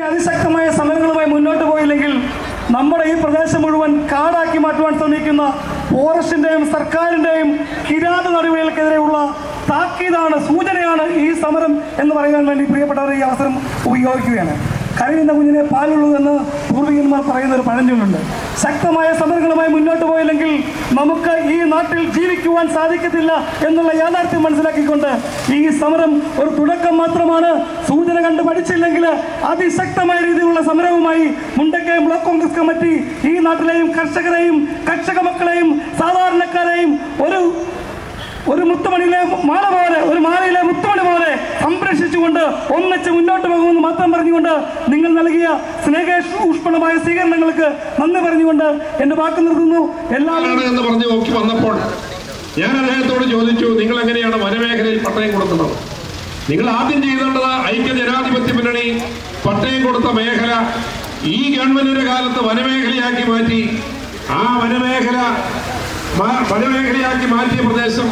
അതിശക്തമായ സമരങ്ങളുമായി മുന്നോട്ട് പോയില്ലെങ്കിൽ നമ്മുടെ ഈ പ്രദേശം മുഴുവൻ കാടാക്കി മാറ്റുവാൻ ശ്രമിക്കുന്ന ഫോറസ്റ്റിന്റെയും സർക്കാരിന്റെയും കിരാത നടപടികൾക്കെതിരെയുള്ള താക്കീതാണ് സൂചനയാണ് ഈ സമരം എന്ന് പറയാൻ വേണ്ടി പ്രിയപ്പെട്ടവർ ഈ അവസരം ഉപയോഗിക്കുകയാണ് കരയുന്ന കുഞ്ഞിനെ പാലുള്ളൂ എന്ന് പൂർവികന്മാർ പറയുന്ന ഒരു പഴഞ്ചൊല്ലുണ്ട് ശക്തമായ സമരങ്ങളുമായി മുന്നോട്ട് പോയില്ലെങ്കിൽ നമുക്ക് ഈ നാട്ടിൽ ജീവിക്കുവാൻ സാധിക്കത്തില്ല എന്നുള്ള യാഥാർത്ഥ്യം മനസ്സിലാക്കിക്കൊണ്ട് ഈ സമരം ഒരു തുടക്കം മാത്രമാണ് സൂചന കണ്ട് പഠിച്ചില്ലെങ്കിൽ അതിശക്തമായ രീതിയിലുള്ള സമരവുമായി മുണ്ടക്കയം ബ്ലോക്ക് കോൺഗ്രസ് കമ്മിറ്റി ഈ നാട്ടിലെയും കർഷകരെയും കർഷക മക്കളെയും സാധാരണക്കാരെയും ഒരു ഒരു മുത്തുമണിയിലെ മാല പോലെ ഒരു മാലയിലെ മുത്തുമണി പോലെ സംരക്ഷിച്ചുകൊണ്ട് ഒന്നിച്ച് മുന്നോട്ട് പോകുമെന്ന് മാത്രം പറഞ്ഞുകൊണ്ട് നിങ്ങൾ നൽകിയ സ്നേഹൂഷ്മണമായ സ്വീകരണങ്ങൾക്ക് നന്ദി പറഞ്ഞുകൊണ്ട് എന്റെ വാക്ക് നിർത്തുന്നു എല്ലാവരും ആണ് എന്ന് പറഞ്ഞ് നോക്കി വന്നപ്പോൾ ഞാൻ അദ്ദേഹത്തോട് ചോദിച്ചു നിങ്ങൾ എങ്ങനെയാണ് വനമേഖലയിൽ പട്ടയം കൊടുക്കുന്നത് നിങ്ങൾ ആദ്യം ചെയ്തേണ്ടത് ഐക്യ ജനാധിപത്യ മുന്നണി പട്ടയം കൊടുത്ത മേഖല ഈ ഗവൺമെന്റിന്റെ കാലത്ത് വനമേഖലയാക്കി മാറ്റി ആ വനമേഖല മാ- വനമേഖലയാക്കി മാറ്റിയ പ്രദേശം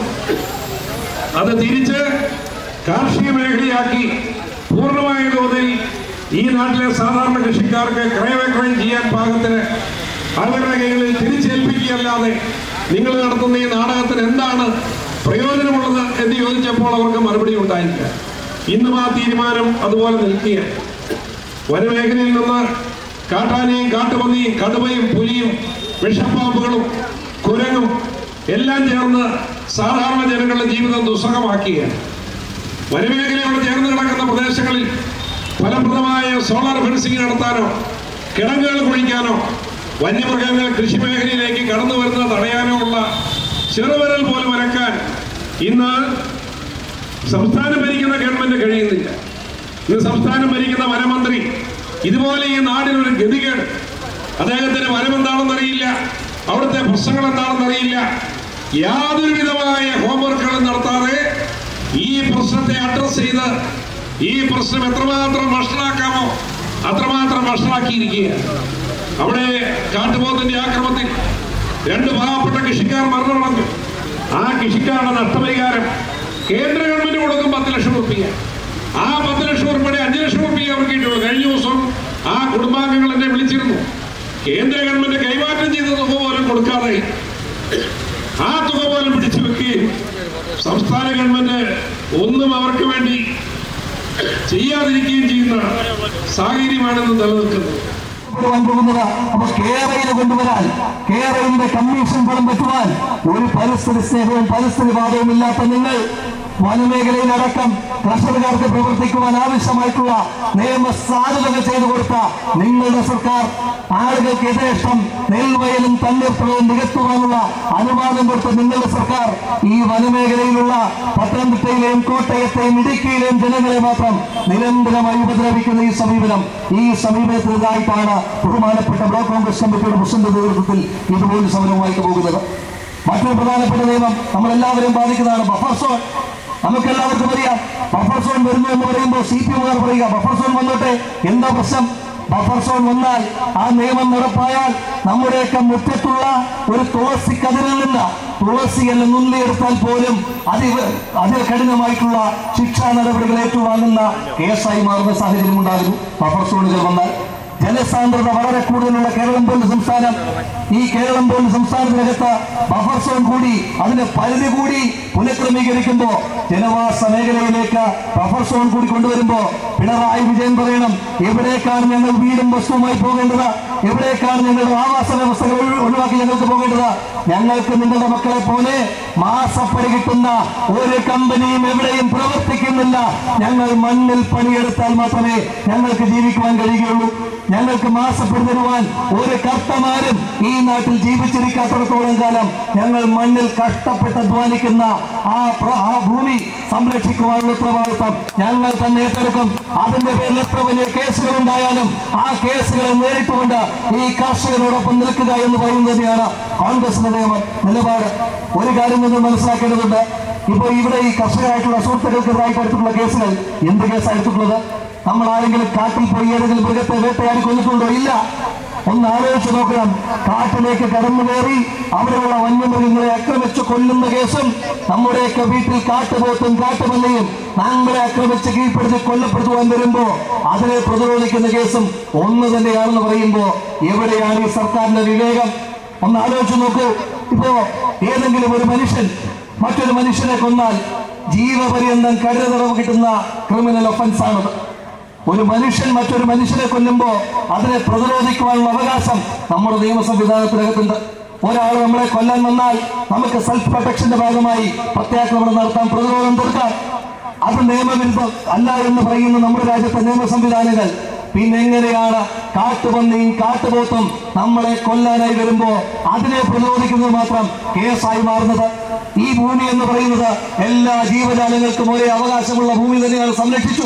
അത് തിരിച്ച് കാർഷിക മേഖലയാക്കി പൂർണ്ണമായ തോതിൽ ഈ നാട്ടിലെ സാധാരണ കൃഷിക്കാർക്ക് ക്രയവിക്രയം ചെയ്യാൻ പാകത്തിന് അവരുടെ കൈകളിൽ തിരിച്ചേൽപ്പിക്കുകയല്ലാതെ നിങ്ങൾ നടത്തുന്ന ഈ നാടകത്തിന് എന്താണ് പ്രയോജനമുള്ളത് എന്ന് ചോദിച്ചപ്പോൾ അവർക്ക് മറുപടി ഉണ്ടായില്ല ഇന്നും ആ തീരുമാനം അതുപോലെ നിൽക്കുകയാണ് വനമേഖലയിൽ നിന്ന് കാട്ടാനയും കാട്ടുപന്നിയും കടുവയും പുലിയും വിഷപ്പാമ്പുകളും കുരങ്ങും എല്ലാം ചേർന്ന് സാധാരണ ജനങ്ങളുടെ ജീവിതം ദുസ്സഹമാക്കുകയാണ് വനമേഖലയോട് ചേർന്ന് കിടക്കുന്ന പ്രദേശങ്ങളിൽ ഫലപ്രദമായ സോളാർ ഫെൻസിംഗ് നടത്താനോ കിടങ്ങുകൾ കുഴിക്കാനോ വന്യമൃഗങ്ങൾ കൃഷി മേഖലയിലേക്ക് കടന്നു വരുന്നത് തടയാനോ ഉള്ള ചെറുവിരൽ പോലും വരക്കാൻ ഇന്ന് സംസ്ഥാനം ഭരിക്കുന്ന ഗവൺമെന്റ് കഴിയുന്നില്ല ഇന്ന് സംസ്ഥാനം ഭരിക്കുന്ന വനമന്ത്രി ഇതുപോലെ ഈ നാടിനൊരു ഗതികേട് അദ്ദേഹത്തിന് വനം എന്താണെന്നറിയില്ല അവിടുത്തെ പ്രശ്നങ്ങൾ എന്താണെന്നറിയില്ല യാതൊരു വിധമായ ഹോംവർക്കുകളും നടത്താതെ ഈ പ്രശ്നത്തെ അഡ്രസ് ചെയ്ത് ഈ പ്രശ്നം എത്രമാത്രം വഷളാക്കാമോ അത്രമാത്രം വഷളാക്കിയിരിക്കുകയാണ് അവിടെ കാട്ടുപോത്തിന്റെ ആക്രമത്തിൽ രണ്ട് പാവപ്പെട്ട കൃഷിക്കാർ മരണമടഞ്ഞു ആ കൃഷിക്കാരുടെ നഷ്ടപരിഹാരം കേന്ദ്ര ഗവൺമെന്റ് കൊടുക്കും പത്ത് ലക്ഷം റുപ്യ ആ പത്ത് ലക്ഷം റുപ്യയുടെ അഞ്ച് ലക്ഷം റുപ്യ അവർക്ക് കിട്ടുള്ളൂ കഴിഞ്ഞ ദിവസം ആ കുടുംബാംഗങ്ങൾ എന്നെ വിളിച്ചിരുന്നു കേന്ദ്ര ഗവൺമെന്റ് കൈമാറ്റം ചെയ്ത തുക പോലും കൊടുക്കാതെ ആ തുക പോലും പിടിച്ചു വെക്കുകയും സംസ്ഥാന ഗവൺമെന്റ് ഒന്നും അവർക്ക് വേണ്ടി ചെയ്യാതിരിക്കുകയും ചെയ്യുന്ന സാഹചര്യമാണെന്ന് നിലനിൽക്കുന്നത് കൊണ്ടുവരാൻ പോകുന്നത് അപ്പൊ കേരളയിൽ കൊണ്ടുവരാൻ കേരളത്തിന്റെ കമ്മീഷൻ പണം പറ്റുവാൻ ഒരു പരിസ്ഥിതി സ്നേഹവും പരിസ്ഥിതി വാദവും ഇല്ലാത്ത നിങ്ങൾ വനമേഖലയിലടക്കം കർഷകർക്ക് പ്രവർത്തിക്കുവാൻ ആവശ്യമായിട്ടുള്ള നിയമ സാധുതകൾ ചെയ്തു കൊടുത്ത നിങ്ങളുടെ സർക്കാർ ആളുകൾക്ക് യഥേഷ്ടം നെൽവയലും തണ്ണീർത്തടവും നികത്തുവാനുള്ള അനുവാദം കൊടുത്ത നിങ്ങളുടെ സർക്കാർ ഈ വനമേഖലയിലുള്ള പത്തനംതിട്ടയിലെയും കോട്ടയത്തെയും ഇടുക്കിയിലെയും ജനങ്ങളെ മാത്രം നിരന്തരമായി ഉപദ്രവിക്കുന്ന ഈ സമീപനം ഈ സമീപനത്തിനെതിരായിട്ടാണ് ബഹുമാനപ്പെട്ട ബ്ലോക്ക് കോൺഗ്രസ് കമ്മിറ്റിയുടെ പ്രസിഡന്റ് നേതൃത്വത്തിൽ ഇതുപോലെ സമരവുമായിട്ട് പോകുന്നത് മറ്റൊരു പ്രധാനപ്പെട്ട നിയമം നമ്മളെല്ലാവരെയും ബാധിക്കുന്നതാണ് ബഫർ സോൺ നമുക്ക് എല്ലാവർക്കും അറിയാം ബഫർ സോൺ വരുന്നു എന്ന് പറയുമ്പോൾ സി പി എമ്മുകാർ പറയുക ബഫർ സോൺ വന്നോട്ടെ എന്താ പ്രശ്നം ബഫർ സോൺ വന്നാൽ ആ നിയമം നടപ്പായാൽ നമ്മുടെയൊക്കെ മുറ്റത്തുള്ള ഒരു തുളസി കതിരിൽ നിന്ന് തുളസി എന്ന് നുള്ളിയെടുത്താൽ പോലും അതിൽ അതിൽ കഠിനമായിട്ടുള്ള ശിക്ഷാ നടപടികൾ ഏറ്റുവാങ്ങുന്ന കേസായി മാറുന്ന സാഹചര്യം ഉണ്ടാകുന്നു ബഫർ സോണുകൾ വന്നാൽ ജനസാന്ദ്രത വളരെ കൂടുതലുള്ള കേരളം പോലുള്ള സംസ്ഥാനം ഈ കേരളം പോലുള്ള സംസ്ഥാനത്തിനകത്ത് ബഫർ സോൺ കൂടി അതിന്റെ പരിധി കൂടി പുനഃക്രമീകരിക്കുമ്പോൾ ജനവാസ മേഖലയിലേക്ക് ബഫർ സോൺ കൂടി കൊണ്ടുവരുമ്പോ പിണറായി വിജയൻ പറയണം എവിടേക്കാണ് ഞങ്ങൾ വീടും വസ്തുവുമായി പോകേണ്ടത് എവിടേക്കാണ് ഞങ്ങളുടെ ആവാസ വ്യവസ്ഥകൾ ഒഴി- ഒഴിവാക്കി ഞങ്ങൾക്ക് പോകേണ്ടത് ഞങ്ങൾക്ക് നിങ്ങളുടെ മക്കളെ പോലെ മാസപ്പടി കിട്ടുന്ന ഒരു കമ്പനിയും എവിടെയും പ്രവർത്തിക്കുന്നില്ല ഞങ്ങൾ മണ്ണിൽ പണിയെടുത്താൽ മാത്രമേ ഞങ്ങൾക്ക് ജീവിക്കുവാൻ കഴിയുകയുള്ളൂ ഞങ്ങൾക്ക് മാസപ്പടി തരുവാൻ ഒരു കർത്തമാരും ഈ നാട്ടിൽ ജീവിച്ചിരിക്കാത്തിടത്തോളം കാലം ഞങ്ങൾ മണ്ണിൽ കഷ്ടപ്പെട്ട് അധ്വാനിക്കുന്ന ആ പ്ര- ആ ഭൂമി സംരക്ഷിക്കുവാനുള്ള ഉത്തരവാദിത്വം ഞങ്ങൾ തന്നെ ഏറ്റെടുക്കും അതിന്റെ പേരിൽ എത്ര വലിയ കേസുകൾ ഉണ്ടായാലും ആ കേസുകളെ നേരിട്ടുകൊണ്ട് ഈ കർഷകരോടൊപ്പം നിൽക്കുക എന്ന് പറയുന്നത് തന്നെയാണ് കോൺഗ്രസിന്റെ നിയമം നിലപാട് ഒരു കാര്യം നിങ്ങൾ മനസ്സിലാക്കേണ്ടതുണ്ട് ഇപ്പൊ ഇവിടെ ഈ കർഷകരായിട്ടുള്ള സുഹൃത്തുക്കൾക്കെതിരായിട്ട് എടുത്തിട്ടുള്ള കേസുകൾ എന്ത് കേസാണ് എടുത്തിട്ടുള്ളത് നമ്മൾ ആരെങ്കിലും കാട്ടിൽ പോയി ഏതെങ്കിലും മൃഗത്തെ വേട്ടയാടി കൊന്നിട്ടുണ്ടോ ഇല്ല ഒന്ന് ആലോചിച്ച് നോക്കണം കാട്ടിലേക്ക് കടന്നു കയറി അവിടെയുള്ള വന്യമൃഗങ്ങളെ ആക്രമിച്ച് കൊല്ലുന്ന കേസും നമ്മുടെയൊക്കെ വീട്ടിൽ കാട്ടുപോത്തും കാട്ടുപന്നിയും നമ്മളെ ആക്രമിച്ച് കീഴ്പ്പെടുത്തി കൊല്ലപ്പെടുത്തുവാൻ വരുമ്പോ അതിനെ പ്രതിരോധിക്കുന്ന കേസും ഒന്ന് തന്നെയാണെന്ന് പറയുമ്പോ എവിടെയാണ് ഈ സർക്കാരിന്റെ വിവേകം ഒന്ന് ആലോചിച്ച് നോക്കൂ ഇപ്പോ ഏതെങ്കിലും ഒരു മനുഷ്യൻ മറ്റൊരു മനുഷ്യനെ കൊന്നാൽ ജീവപര്യന്തം കരുതറവ് കിട്ടുന്ന ക്രിമിനൽ ഒഫൻസ് ആണത് ഒരു മനുഷ്യൻ മറ്റൊരു മനുഷ്യനെ കൊല്ലുമ്പോ അതിനെ പ്രതിരോധിക്കുവാനുള്ള അവകാശം നമ്മുടെ നിയമ സംവിധാനത്തിനകത്തുണ്ട് ഒരാൾ നമ്മളെ കൊല്ലാൻ വന്നാൽ നമുക്ക് സെൽഫ് പ്രൊട്ടക്ഷന്റെ ഭാഗമായി പ്രത്യാക്രമണം നടത്താൻ പ്രതിരോധം തീർക്കാം അത് നിയമവിരുദ്ധം അല്ല എന്ന് പറയുന്ന നമ്മുടെ രാജ്യത്തെ നിയമ സംവിധാനങ്ങൾ പിന്നെ എങ്ങനെയാണ് കാട്ടുപന്നിയും കാട്ടുപോത്തും നമ്മളെ കൊല്ലാനായി വരുമ്പോ അതിനെ പ്രതിരോധിക്കുന്നത് മാത്രം കേസായി മാറുന്നത് ഈ ഭൂമി എന്ന് പറയുന്നത് എല്ലാ ജീവജാലങ്ങൾക്കും ഒരേ അവകാശമുള്ള ഭൂമി തന്നെയാണ് സംരക്ഷിച്ചു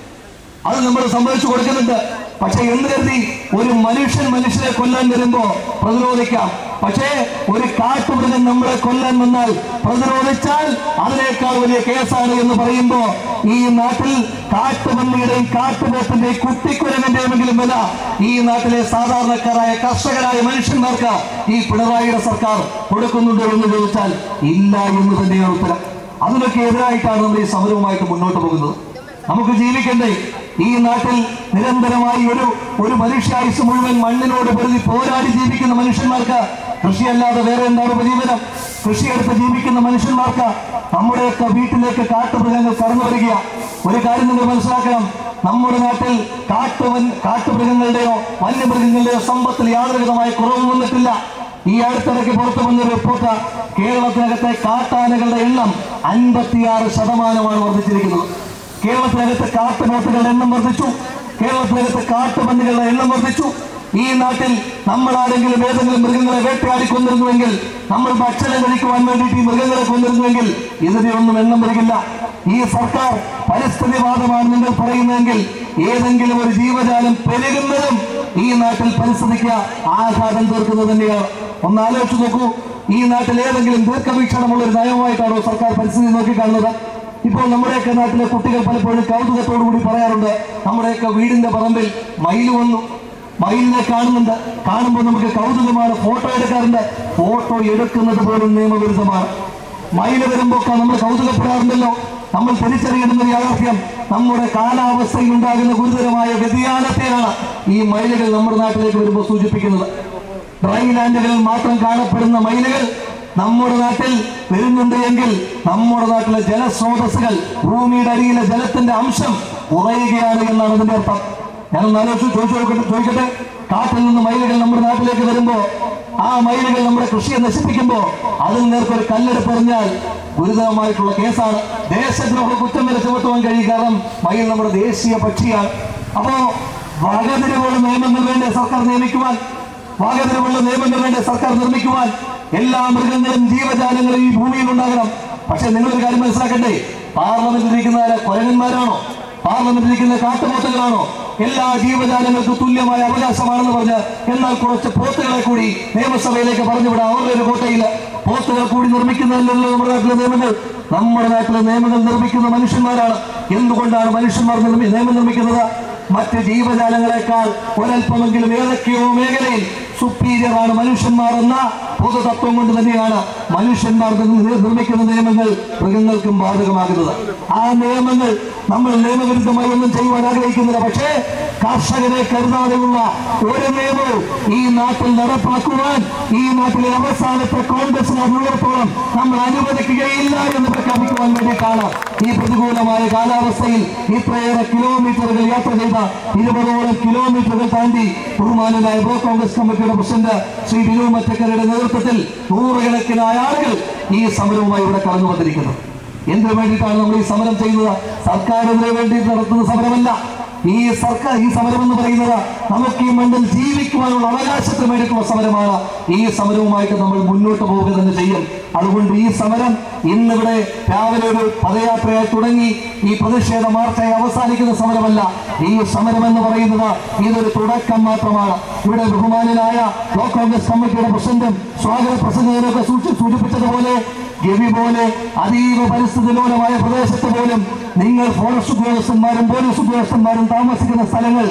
അത് നമ്മൾ സമ്മതിച്ചു കൊടുക്കുന്നുണ്ട് പക്ഷെ എന്ന് കരുതി ഒരു മനുഷ്യൻ മനുഷ്യനെ കൊല്ലാൻ വരുമ്പോ പ്രതിരോധിക്കാം പക്ഷേ ഒരു കാട്ടുമൃഗം നമ്മളെ കൊല്ലാൻ വന്നാൽ പ്രതിരോധിച്ചാൽ അതിനേക്കാൾ വലിയ കേസാണ് എന്ന് പറയുമ്പോ ഈ നാട്ടിൽ കാട്ടുപന്നിയുടെയും കാട്ടുപോത്തിന്റെയും കുട്ടിക്കുരങ്ങന്റെയുമെങ്കിലും വില ഈ നാട്ടിലെ സാധാരണക്കാരായ കർഷകരായ മനുഷ്യന്മാർക്ക് ഈ പിണറായിയുടെ സർക്കാർ കൊടുക്കുന്നുണ്ടോ എന്ന് ചോദിച്ചാൽ ഇല്ല എന്ന് തന്നെയാണ് ഉത്തരം അതിനൊക്കെ എതിരായിട്ടാണ് നമ്മൾ ഈ സമരവുമായിട്ട് മുന്നോട്ട് പോകുന്നത് നമുക്ക് ജീവിക്കണ്ടേ ഈ നാട്ടിൽ നിരന്തരമായി ഒരു ഒരു മനുഷ്യായുസ് മുഴുവൻ മണ്ണിനോട് പൊരുതി പോരാടി ജീവിക്കുന്ന മനുഷ്യന്മാർക്ക് കൃഷിയല്ലാതെ വേറെ എന്താണ് ഉപജീവനം കൃഷിയെടുത്ത് ജീവിക്കുന്ന മനുഷ്യന്മാർക്ക് നമ്മുടെയൊക്കെ വീട്ടിലേക്ക് കാട്ടുമൃഗങ്ങൾ കടന്നു വരിക ഒരു കാര്യം നിങ്ങൾ മനസ്സിലാക്കണം നമ്മുടെ നാട്ടിൽ കാട്ടുവൻ കാട്ടുമൃഗങ്ങളുടെയോ വന്യമൃഗങ്ങളുടെയോ സമ്പത്തിൽ യാതൊരു വിധമായ കുറവും വന്നിട്ടില്ല ഈ അടുത്തിടയ്ക്ക് പുറത്തു വന്ന റിപ്പോർട്ട് കേരളത്തിനകത്തെ കാട്ടാനകളുടെ എണ്ണം അൻപത്തിയാറ് ശതമാനമാണ് വർദ്ധിച്ചിരിക്കുന്നത് കേരളത്തിനകത്ത് കാട്ടുപോത്തുകളുടെ എണ്ണം വർദ്ധിച്ചു കേരളത്തിനകത്ത് കാട്ടുപന്നികളുടെ എണ്ണം വർദ്ധിച്ചു ഈ നാട്ടിൽ നമ്മൾ ആരെങ്കിലും ഏതെങ്കിലും മൃഗങ്ങളെ വേട്ടയാടി കൊന്നിരുന്നുവെങ്കിൽ നമ്മൾ ഭക്ഷണം കഴിക്കുവാൻ വേണ്ടിയിട്ട് ഈ മൃഗങ്ങളെ കൊന്നിരുന്നുവെങ്കിൽ ഇതിനെയൊന്നും എണ്ണം വരികില്ല ഈ സർക്കാർ പരിസ്ഥിതിവാദമാണ് നിങ്ങൾ പറയുന്നതെങ്കിൽ ഏതെങ്കിലും ഒരു ജീവജാലം പെരുകുന്നതും ഈ നാട്ടിൽ പരിസ്ഥിതിക്ക് ആഘാതം തീർക്കുന്നത് തന്നെയാണ് ഒന്ന് ആലോചിച്ച് നോക്കൂ ഈ നാട്ടിൽ ഏതെങ്കിലും ദീർഘവീക്ഷണമുള്ള ഒരു നയമായിട്ടാണോ സർക്കാർ പരിസ്ഥിതി നോക്കിക്കാണുന്നത് ഇപ്പോൾ നമ്മുടെയൊക്കെ നാട്ടിലെ കുട്ടികൾ പലപ്പോഴും കൗതുകത്തോടു കൂടി പറയാറുണ്ട് നമ്മുടെയൊക്കെ വീടിന്റെ പറമ്പിൽ മയിൽ വന്നു മയിലിനെ കാണുന്നുണ്ട് കാണുമ്പോൾ നമുക്ക് കൗതുകമാണ് ഫോട്ടോ എടുക്കാറുണ്ട് ഫോട്ടോ എടുക്കുന്നത് പോലും നിയമവിരുദ്ധമാണ് മയിൽ വരുമ്പോൾ നമ്മൾ കൗതുകപ്പെടാറുണ്ടല്ലോ നമ്മൾ തിരിച്ചറിയുന്ന ഒരു യാഥാർത്ഥ്യം നമ്മുടെ കാലാവസ്ഥയിൽ ഉണ്ടാകുന്ന ഗുരുതരമായ വ്യതിയാനത്തെയാണ് ഈ മയിലുകൾ നമ്മുടെ നാട്ടിലേക്ക് വരുമ്പോൾ സൂചിപ്പിക്കുന്നത് ഡ്രൈ ലാൻഡുകളിൽ മാത്രം കാണപ്പെടുന്ന മയിലുകൾ നമ്മുടെ നാട്ടിൽ വരുന്നുണ്ട് എങ്കിൽ നമ്മുടെ നാട്ടിലെ ജലസ്രോതസ്സുകൾ ഭൂമിയുടെ അടിയിലെ ജലത്തിന്റെ അംശം കുറയുകയാണ് എന്നാണ് അതിന്റെ അർത്ഥം ഞാൻ ആലോചിച്ചു ചോദിച്ചു നോക്കട്ടെ ചോദിക്കട്ടെ കാട്ടിൽ നിന്ന് മയിലുകൾ നമ്മുടെ നാട്ടിലേക്ക് വരുമ്പോ ആ മയിലുകൾ നമ്മുടെ കൃഷിയെ നശിപ്പിക്കുമ്പോ അതിൽ നേർക്ക് ഒരു കല്ലെടുപ്പ് എറിഞ്ഞാൽ ഗുരുതരമായിട്ടുള്ള കേസാണ് ദേശദ്രോഹ കുറ്റം വരെ ചുമത്തുവാൻ കഴിയും കാരണം മയിൽ നമ്മുടെ ദേശീയ പക്ഷിയാണ് അപ്പോ വകതിരിവുള്ള നിയമങ്ങൾ വേണ്ടി സർക്കാർ നിയമിക്കുവാൻ വാഗതിരമുള്ള നിയമങ്ങൾ വേണ്ടി സർക്കാർ നിർമ്മിക്കുവാൻ എല്ലാ മൃഗങ്ങളും ജീവജാലങ്ങളും ഈ ഭൂമിയിൽ ഉണ്ടാകണം പക്ഷെ നിങ്ങളൊരു കാര്യം മനസ്സിലാക്കണ്ടേ പാർലമെന്റിൽ ഇരിക്കുന്ന ആര് കൊരങ്ങന്മാരാണോ പാർലമെന്റിൽ ഇരിക്കുന്ന കാട്ടുപോത്തുകളാണോ എല്ലാ ജീവജാലങ്ങൾക്കും തുല്യമായ അവകാശമാണെന്ന് പറഞ്ഞ് എന്നാൽ കുറച്ച് പോത്തുകളെ കൂടി നിയമസഭയിലേക്ക് പറഞ്ഞുവിടാം അവരുടെ ഒരു കോട്ടയിൽ പോത്തുകൾ കൂടി നിർമ്മിക്കുന്നതല്ലല്ലോ നമ്മുടെ നാട്ടിലെ നിയമങ്ങൾ നമ്മുടെ നാട്ടിലെ നിയമങ്ങൾ നിർമ്മിക്കുന്ന മനുഷ്യന്മാരാണ് എന്തുകൊണ്ടാണ് മനുഷ്യന്മാർ നിർമ്മി- നിയമം നിർമ്മിക്കുന്നത് മറ്റ് ജീവജാലങ്ങളെക്കാൾ ഒരല്പമെങ്കിലും ഏതൊക്കെയോ മേഖലയിൽ സുപ്പീരിയർ ആണ് മനുഷ്യന്മാർ എന്ന പൊതുതത്വം കൊണ്ട് തന്നെയാണ് മനുഷ്യന്മാർ നിർ- നിർമ്മിക്കുന്ന നിയമങ്ങൾ മൃഗങ്ങൾക്കും ബാധകമാകുന്നത് ആ നിയമങ്ങൾ നമ്മൾ നിയമവിരുദ്ധമായി ഒന്നും ചെയ്യുവാൻ ആഗ്രഹിക്കുന്നില്ല പക്ഷേ കർഷകരെ കരുതാതെയുള്ള ഒരു നിയമവും ഈ നാട്ടിൽ നടപ്പാക്കുവാൻ ഈ നാട്ടിലെ അവസാനത്തെ കോൺഗ്രസിനുള്ളിടത്തോളം നമ്മൾ അനുവദിക്കുകയില്ല എന്ന് പ്രഖ്യാപിക്കുവാൻ വേണ്ടിയിട്ടാണ് ഈ പ്രതികൂലമായ കാലാവസ്ഥയിൽ ഇത്രയേറെ കിലോമീറ്ററുകൾ യാത്ര ചെയ്ത ഇരുപതോളം കിലോമീറ്ററുകൾ താണ്ടി ബഹുമാനനായ ബ്ലോക്ക് കോൺഗ്രസ് കമ്മിറ്റിയുടെ പ്രസിഡന്റ് ശ്രീ ബിനു മറ്റക്കരയുടെ നേതൃത്വത്തിൽ നൂറുകണക്കിനായ ആളുകൾ ഈ സമരവുമായി ഇവിടെ കടന്നു വന്നിരിക്കുന്നത് എന്തിനു വേണ്ടിയിട്ടാണ് നമ്മൾ ഈ സമരം ചെയ്യുന്നത് സർക്കാരിന് വേണ്ടി നടത്തുന്ന സമരമല്ല ഈ സർക്കാർ ഈ സമരം എന്ന് പറയുന്നത് നമുക്ക് ഈ മണ്ണിൽ ജീവിക്കുവാനുള്ള അവകാശത്തിന് വേണ്ടിയിട്ടുള്ള സമരമാണ് ഈ സമരവുമായിട്ട് നമ്മൾ മുന്നോട്ട് പോവുക തന്നെ ചെയ്യും അതുകൊണ്ട് ഈ സമരം ഇന്നിവിടെ രാവിലെ ഒരു പദയാത്രയായി തുടങ്ങി ഈ പ്രതിഷേധ മാർച്ചായി അവസാനിക്കുന്ന സമരമല്ല ഈ സമരം എന്ന് പറയുന്നത് ഇതൊരു തുടക്കം മാത്രമാണ് ഇവിടെ ബഹുമാനനായ ബ്ലോക്ക് കോൺഗ്രസ് കമ്മിറ്റിയുടെ പ്രസിഡന്റും സ്വാഗത പ്രസംഗകനൊക്കെ സൂചി സൂചിപ്പിച്ചതുപോലെ ഗവി പോലെ അതീവ പരിസ്ഥിതി ലോലമായ പ്രദേശത്ത് പോലും നിങ്ങൾ ഫോറസ്റ്റ് ഉദ്യോഗസ്ഥന്മാരും പോലീസ് ഉദ്യോഗസ്ഥന്മാരും താമസിക്കുന്ന സ്ഥലങ്ങൾ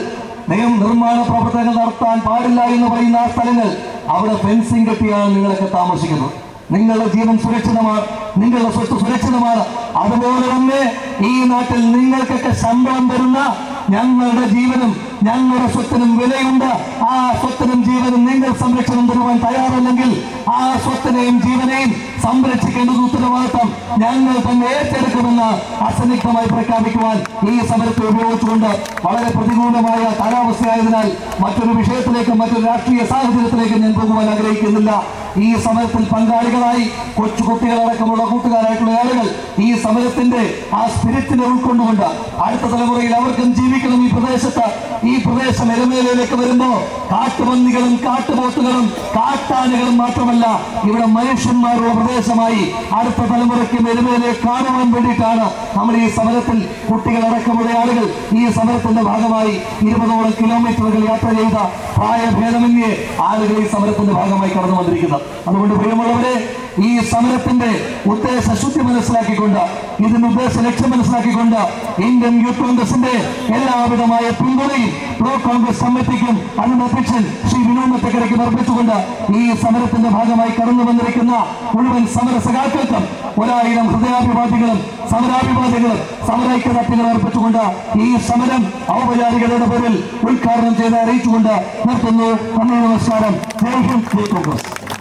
നിയം നിർമ്മാണ പ്രവർത്തനങ്ങൾ നടത്താൻ പാടില്ല എന്ന് പറയുന്ന ആ സ്ഥലങ്ങൾ അവിടെ ഫെൻസിംഗ് കെട്ടിയാണ് നിങ്ങളൊക്കെ താമസിക്കുന്നത് നിങ്ങളുടെ ജീവൻ സുരക്ഷിതമാണ് നിങ്ങളുടെ സ്വത്ത് സുരക്ഷിതമാണ് അതുപോലെ തന്നെ ഈ നാട്ടിൽ നിങ്ങൾക്കൊക്കെ ശമ്പളം തരുന്ന ഞങ്ങളുടെ ജീവനും ഞങ്ങളുടെ സ്വത്തിനും വിലയുണ്ട് ആ സ്വത്തിനും ജീവനും നിങ്ങൾ സംരക്ഷണം തരുവാൻ തയ്യാറല്ലെങ്കിൽ ആ സ്വത്തിനെയും ജീവനെയും സംരക്ഷിക്കേണ്ടത് ഉത്തരവാദിത്തം ഞങ്ങൾ തന്നെ ഏറ്റെടുക്കുമെന്ന് അസന്നിഗ്ധമായി പ്രഖ്യാപിക്കുവാൻ ഈ സമരത്തെ ഉപയോഗിച്ചുകൊണ്ട് വളരെ പ്രതികൂലമായ കാലാവസ്ഥയായതിനാൽ മറ്റൊരു വിഷയത്തിലേക്ക് മറ്റൊരു രാഷ്ട്രീയ സാഹചര്യത്തിലേക്ക് ഞാൻ പോകുവാൻ ആഗ്രഹിക്കുന്നില്ല ഈ സമരത്തിൽ പങ്കാളികളായി കൊച്ചു കുട്ടികളടക്കമുള്ള കൂട്ടുകാരായിട്ടുള്ള ആളുകൾ ഈ സമരത്തിന്റെ ആ സ്പിരിറ്റിനെ ഉൾക്കൊണ്ടുകൊണ്ട് അടുത്ത തലമുറയിൽ അവർക്കും ജീവിക്കണം ഈ പ്രദേശത്ത് ഈ പ്രദേശം എരുമേലയിലേക്ക് വരുമ്പോ കാട്ടുപന്നികളും കാട്ടുപോത്തുകളും കാട്ടാനകളും മാത്രമല്ല ഇവിടെ മനുഷ്യന്മാരുള്ള പ്രദേശമായി അടുത്ത തലമുറയ്ക്കും എരുമേലെ കാണുവാൻ വേണ്ടിയിട്ടാണ് നമ്മൾ ഈ സമരത്തിൽ കുട്ടികളടക്കമുള്ള ആളുകൾ ഈ സമരത്തിന്റെ ഭാഗമായി ഇരുപതോളം കിലോമീറ്ററുകൾ യാത്ര ചെയ്ത പ്രായഭേദമന്യേ ആളുകൾ ഈ സമരത്തിന്റെ ഭാഗമായി കടന്നു വന്നിരിക്കുന്നത് അതുകൊണ്ട് പ്രിയമുള്ളവരെ ഈ സമരത്തിന്റെ ഉദ്ദേശ ശുദ്ധി മനസ്സിലാക്കിക്കൊണ്ട് ഇതിന്റെ ഉദ്ദേശ ലക്ഷ്യം മനസ്സിലാക്കിക്കൊണ്ട് ഇന്ത്യൻ യൂത്ത് കോൺഗ്രസിന്റെ എല്ലാവിധമായ പിന്തുണയും ബ്ലോക്ക് കോൺഗ്രസ് കമ്മിറ്റിക്കും അതിന്റെ അധ്യക്ഷൻ ശ്രീ വിനോദ് മെത്തക്കരയ്ക്കും അർപ്പിച്ചുകൊണ്ട് ഈ സമരത്തിന്റെ ഭാഗമായി കടന്നു വന്നിരിക്കുന്ന മുഴുവൻ സമര സഖാക്കൾക്കും ഒരായിരം ഹൃദയാഭിവാദികളും സമരാഭിവാദികളും സമരൈക്യദാർത്ഥികളും അർപ്പിച്ചുകൊണ്ട് ഈ സമരം ഔപചാരികതയുടെ പേരിൽ ഉദ്ഘാടനം ചെയ്ത് അറിയിച്ചുകൊണ്ട് നിർത്തുന്നു നന്ദി നമസ്കാരം ജയ് ഹിന്ദ് ജയ് കോൺഗ്രസ്